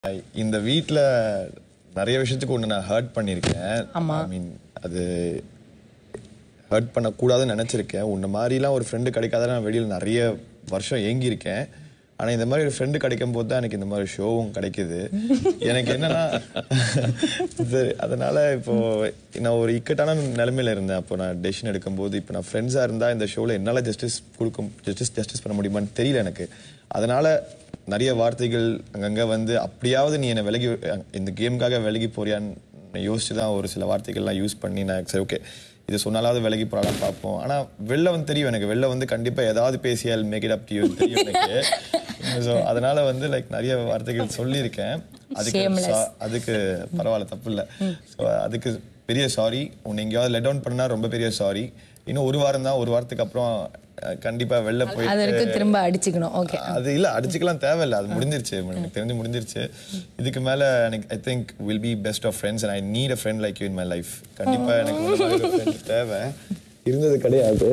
இந்த வீட்ல நிறைய விஷயத்துக்கு ஒன்று நான் ஹர்ட் பண்ணியிருக்கேன் ஆமா. ஐ மீன் அது ஹர்ட் பண்ணக்கூடாதுன்னு நினச்சிருக்கேன் உன்ன மாதிரிலாம் ஒரு ஃப்ரெண்டு கிடைக்காத நான் வெளியில் நிறைய வருஷம் ஏங்கியிருக்கேன் ஆனால் இந்த மாதிரி ஒரு ஃப்ரெண்டு கிடைக்கும் போது தான் எனக்கு இந்த மாதிரி ஷோவும் கிடைக்குது எனக்கு என்னன்னா சரி அதனால இப்போ நான் ஒரு இக்கட்டான நிலைமையில இருந்தேன் அப்போ நான் டெசிஷன் எடுக்கும்போது இப்போ நான் ஃப்ரெண்ட்ஸாக இருந்தால் இந்த ஷோவில் என்னால் ஜஸ்டிஸ் கொடுக்க ஜஸ்டிஸ் ஜஸ்டிஸ் பண்ண முடியுமான்னு தெரியல எனக்கு அதனால நிறைய வார்த்தைகள் அங்கங்கே வந்து அப்படியாவது நீ என்னை விலகி இந்த கேமுக்காக விலகி போறியான்னு யோசிச்சு தான் ஒரு சில வார்த்தைகள்லாம் யூஸ் பண்ணி நான் சரி ஓகே இது சொன்னாலாவது விலகி போகலாம் பார்ப்போம் ஆனால் வெளில வந்து தெரியும் எனக்கு வெளில வந்து கண்டிப்பாக ஏதாவது பேசியால் மேக் இட் அப் டு தெரியும் எனக்கு ஸோ அதனால வந்து லைக் நிறைய வார்த்தைகள் சொல்லியிருக்கேன் அதுக்கு சா- அதுக்கு பரவாயில்ல தப்பு இல்லை ஸோ அதுக்கு பெரிய சாரி உன்னை எங்கேயாவது லெட் டவுன் பண்ணா ரொம்ப பெரிய சாரி இன்னும் ஒரு வாரம் தான் ஒரு வாரத்துக்கு அப்புறம் அஹ், கண்டிப்பா வெளில போய் அது வரைக்கும் திரும்ப அடிச்சுக்கணும் ஓகே அது இல்ல அடிச்சுக்கலாம் தேவையில்ல அது முடிஞ்சிருச்சு எனக்கு தெரிஞ்சு முடிஞ்சிருச்சு இதுக்கு மேல எனக்கு I think will be best of friends and I need a friend like you in my life கண்டிப்பா எனக்கு உங்க மாதிரி ஒரு friend தேவை இருந்தது கிடையாது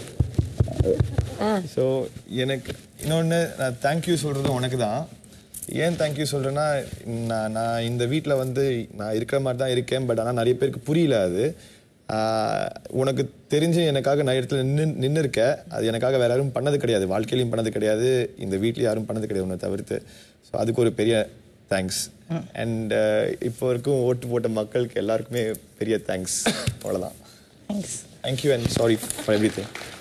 ஸோ எனக்கு இன்னொன்று நான் தேங்க்யூ சொல்றது உனக்கு தான் ஏன் தேங்க்யூ சொல்றேன்னா நான் நான் இந்த வீட்டில் வந்து நான் இருக்கிற மாதிரி தான் இருக்கேன் பட் ஆனால் நிறைய பேருக்கு புரியல அது ஆஹ் உனக்கு தெரிஞ்சு எனக்காக நான் இடத்துல நின்று நின்று இருக்க அது எனக்காக வேற யாரும் பண்ணது கிடையாது வாழ்க்கையிலையும் பண்ணது கிடையாது இந்த வீட்லயும் யாரும் பண்ணது கிடையாது உன்னை தவிர்த்து ஸோ அதுக்கு ஒரு பெரிய தேங்க்ஸ் அண்ட் இப்போ வரைக்கும் ஓட்டு போட்ட மக்களுக்கு எல்லாருக்குமே பெரிய தேங்க்ஸ் அவ்வளோதான் thanks thank you and sorry for every thing